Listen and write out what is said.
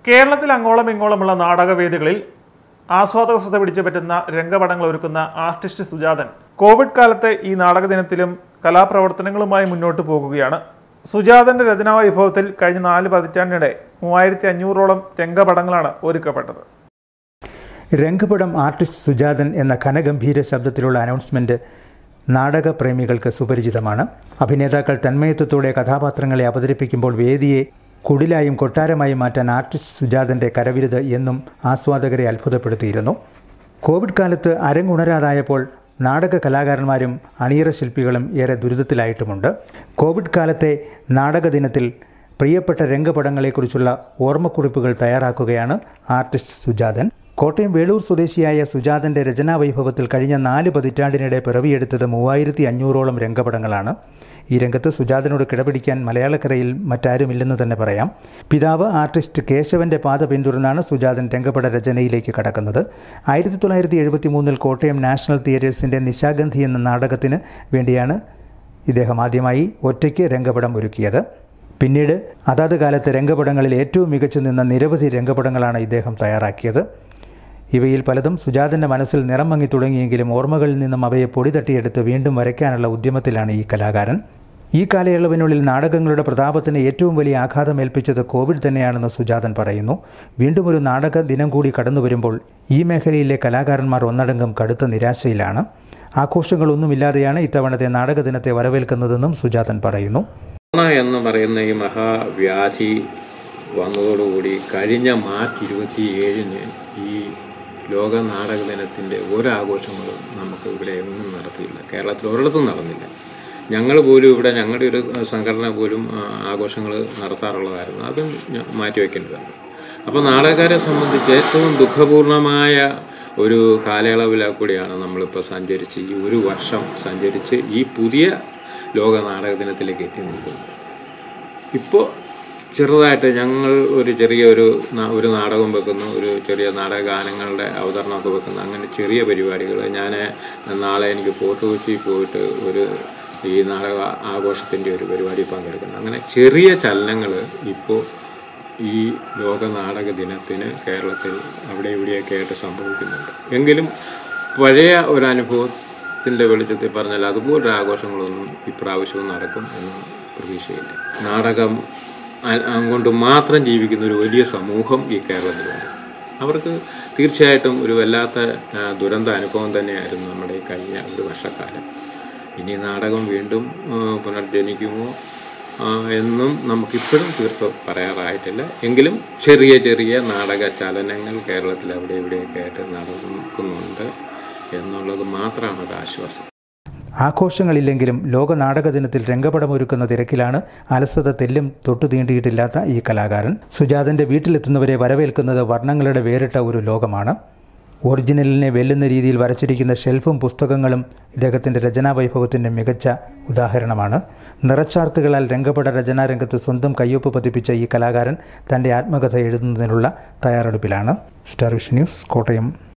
കേരളത്തിൽ അങ്ങോളം ഇങ്ങോളമുള്ള നാടകവേദികളിൽ ആസ്വാദക ശ്രദ്ധ പിടിച്ചു പറ്റുന്ന രംഗപടങ്ങൾ ഒരുക്കുന്ന ആർട്ടിസ്റ്റ് സുജാതൻ കോവിഡ് കാലത്തെ ഈ നാടക ദിനത്തിലും കലാപ്രവർത്തനങ്ങളുമായി മുന്നോട്ട് പോകുകയാണ് സുജാതന്റെ രചനാ വൈഭവത്തിൽ കഴിഞ്ഞ നാല് പതിറ്റാണ്ടിനിടെ മൂവായിരത്തി അഞ്ഞൂറോളം രംഗപടങ്ങളാണ് ഒരുക്കപ്പെട്ടത് രംഗപടം ആർട്ടിസ്റ്റ് സുജാതൻ എന്ന ഘനഗംഭീര ശബ്ദത്തിലുള്ള അനൗൺസ്മെന്റ് നാടക പ്രേമികൾക്ക് സുപരിചിതമാണ് അഭിനേതാക്കൾ തന്മയത്വത്തോടെ കഥാപാത്രങ്ങളെ അവതരിപ്പിക്കുമ്പോൾ വേദിയെ കുടിലായും കൊട്ടാരമായും മാറ്റാൻ ആർട്ടിസ്റ്റ് സുജാതന്റെ കരവിരുത് എന്നും ആസ്വാദകരെ അത്ഭുതപ്പെടുത്തിയിരുന്നു കോവിഡ് കാലത്ത് അരങ്ങുണരാതായപ്പോൾ നാടക കലാകാരന്മാരും അണിയറ ശില്പികളും ഏറെ ദുരിതത്തിലായിട്ടുമുണ്ട് കോവിഡ് കാലത്തെ നാടക ദിനത്തിൽ പ്രിയപ്പെട്ട രംഗപടങ്ങളെക്കുറിച്ചുള്ള ഓർമ്മക്കുറിപ്പുകൾ തയ്യാറാക്കുകയാണ് ആർട്ടിസ്റ്റ് സുജാതൻ കോട്ടയം വേളൂർ സ്വദേശിയായ സുജാതന്റെ രചനാ വൈഭവത്തിൽ കഴിഞ്ഞ നാല് പതിറ്റാണ്ടിനിടെ പിറവിയെടുത്തത് മൂവായിരത്തി അഞ്ഞൂറോളം രംഗപടങ്ങളാണ് ഈ രംഗത്ത് സുജാതനോട് കിടപിടിക്കാൻ മലയാളക്കരയിൽ മറ്റാരുമില്ലെന്ന് തന്നെ പറയാം പിതാവ് ആർട്ടിസ്റ്റ് കേശവന്റെ പാത പിന്തുടർന്നാണ് സുജാതൻ രംഗപട രചനയിലേക്ക് കടക്കുന്നത് ആയിരത്തി തൊള്ളായിരത്തി എഴുപത്തി മൂന്നിൽ കോട്ടയം നാഷണൽ തിയേറ്റേഴ്സിന്റെ നിശാഗന്ധി എന്ന നാടകത്തിന് വേണ്ടിയാണ് ഇദ്ദേഹം ആദ്യമായി ഒറ്റയ്ക്ക് രംഗപടം ഒരുക്കിയത് പിന്നീട് അതാത് കാലത്ത് രംഗപടങ്ങളിൽ ഏറ്റവും മികച്ചു നിന്ന നിരവധി രംഗപടങ്ങളാണ് ഇദ്ദേഹം തയ്യാറാക്കിയത് ഇവയിൽ പലതും സുജാതന്റെ മനസ്സിൽ നിറം മങ്ങി തുടങ്ങിയെങ്കിലും ഓർമ്മകളിൽ നിന്നും അവയെ പൊടി തട്ടിയെടുത്ത് വീണ്ടും വരയ്ക്കാനുള്ള ഉദ്യമത്തിലാണ് ഈ കലാകാരൻ ഈ കാലയളവിനുള്ളിൽ നാടകങ്ങളുടെ പ്രതാപത്തിന് ഏറ്റവും വലിയ ആഘാതമേൽപ്പിച്ചത് കോവിഡ് തന്നെയാണെന്ന് സുജാതൻ പറയുന്നു വീണ്ടും ഒരു നാടക ദിനം കൂടി കടന്നു വരുമ്പോൾ ഈ മേഖലയിലെ കലാകാരന്മാർ ഒന്നടങ്കം കടുത്ത നിരാശയിലാണ് ആഘോഷങ്ങളൊന്നുമില്ലാതെയാണ് ഇത്തവണത്തെ നാടക ദിനത്തെ വരവേൽക്കുന്നതെന്നും സുജാതൻ പറയുന്നു കൊറോണ എന്ന് പറയുന്ന ഈ മഹാവ്യാധി വന്നതോടുകൂടി കഴിഞ്ഞ മാർച്ച് ഇരുപത്തി ഏഴിന് ഈ ലോക നാടക ദിനത്തിൻ്റെ ഒരാഘോഷങ്ങളും നമുക്ക് ഇവിടെ എങ്ങും നടത്തിയില്ല കേരളത്തിൽ ഒരിടത്തും നടന്നില്ല ഞങ്ങൾ പോലും ഇവിടെ ഞങ്ങളുടെ ഒരു സംഘടന പോലും ആഘോഷങ്ങൾ നടത്താറുള്ളതായിരുന്നു അതും ഞ- മാറ്റിവെക്കേണ്ടതാണ് അപ്പോൾ നാടകക്കാരെ സംബന്ധിച്ച് ഏറ്റവും ദുഃഖപൂർണമായ ഒരു കാലയളവിൽ കൂടിയാണ് നമ്മളിപ്പോൾ സഞ്ചരിച്ച് ഈ ഒരു വർഷം സഞ്ചരിച്ച് ഈ പുതിയ ലോക നാടക ദിനത്തിലേക്ക് എത്തി നിൽക്കുന്നത് ഇപ്പോൾ ചെറുതായിട്ട് ഞങ്ങൾ ഒരു ചെറിയ ഒരു ന- ഒരു നാടകം വെക്കുന്നു ഒരു ചെറിയ നാടക ഗാനങ്ങളുടെ അവതരണമൊക്കെ വെക്കുന്നു അങ്ങനെ ചെറിയ പരിപാടികൾ ഞാൻ നാളെ എനിക്ക് ഫോർട്ട് കൊച്ചി പോയിട്ട് ഒരു ഈ നാടക ആഘോഷത്തിൻ്റെ ഒരു പരിപാടി പങ്കെടുക്കുന്നു അങ്ങനെ ചെറിയ ചലനങ്ങൾ ഇപ്പോൾ ഈ ലോക നാടക ദിനത്തിന് കേരളത്തിൽ അവിടെ ഇവിടെയൊക്കെ ആയിട്ട് സംഭവിക്കുന്നുണ്ട് എങ്കിലും പഴയ ഒരു അനുഭവത്തിൻ്റെ വെളിച്ചത്തിൽ പറഞ്ഞാൽ അതുപോലൊരു ആഘോഷങ്ങളൊന്നും ഇപ്രാവശ്യവും നടക്കും എന്ന് പ്രതീക്ഷയില്ല നാടകം അ- കൊണ്ട് മാത്രം ജീവിക്കുന്ന ഒരു വലിയ സമൂഹം ഈ കേരളത്തിലുണ്ട് അവർക്ക് തീർച്ചയായിട്ടും ഒരു വല്ലാത്ത ആ, ദുരന്ത അനുഭവം തന്നെയായിരുന്നു നമ്മുടെ ഈ കഴിഞ്ഞ ഒരു വർഷക്കാലം ഇനി നാടകം വീണ്ടും ആ, പുനർജനിക്കുമോ ആ, എന്നും നമുക്കിപ്പോഴും തീർത്ത് പറയാറായിട്ടില്ല എങ്കിലും ചെറിയ ചെറിയ നാടക ചലനങ്ങൾ കേരളത്തിൽ അവിടെ ഇവിടെയൊക്കെ ആയിട്ട് നടക്കുന്നുണ്ട് എന്നുള്ളത് മാത്രമാണ് ഒരു ആശ്വാസം ആഘോഷങ്ങളില്ലെങ്കിലും ലോക നാടക ദിനത്തിൽ രംഗപടമൊരുക്കുന്ന തിരക്കിലാണ് അലസത തെല്ലും തൊട്ടു തീണ്ടിയിട്ടില്ലാത്ത ഈ കലാകാരൻ സുജാതന്റെ വീട്ടിലെത്തുന്നവരെ വരവേൽക്കുന്നത് വർണ്ണങ്ങളുടെ വേറിട്ട ഒരു ലോകമാണ് ഒറിജിനലിനെ വെല്ലുന്ന രീതിയിൽ വരച്ചിരിക്കുന്ന ഷെൽഫും പുസ്തകങ്ങളും ഇദ്ദേഹത്തിൻ്റെ രചനാ വൈഭവത്തിൻ്റെ മികച്ച ഉദാഹരണമാണ് നിറച്ചാർത്തുകളാൽ രംഗപട രചനാരംഗത്ത് സ്വന്തം കയ്യൊപ്പ് പതിപ്പിച്ച ഈ കലാകാരൻ തൻ്റെ ആത്മകഥ എഴുതുന്നതിനുള്ള തയ്യാറെടുപ്പിലാണ് സ്റ്റാർ വിഷൻ ന്യൂസ് കോട്ടയം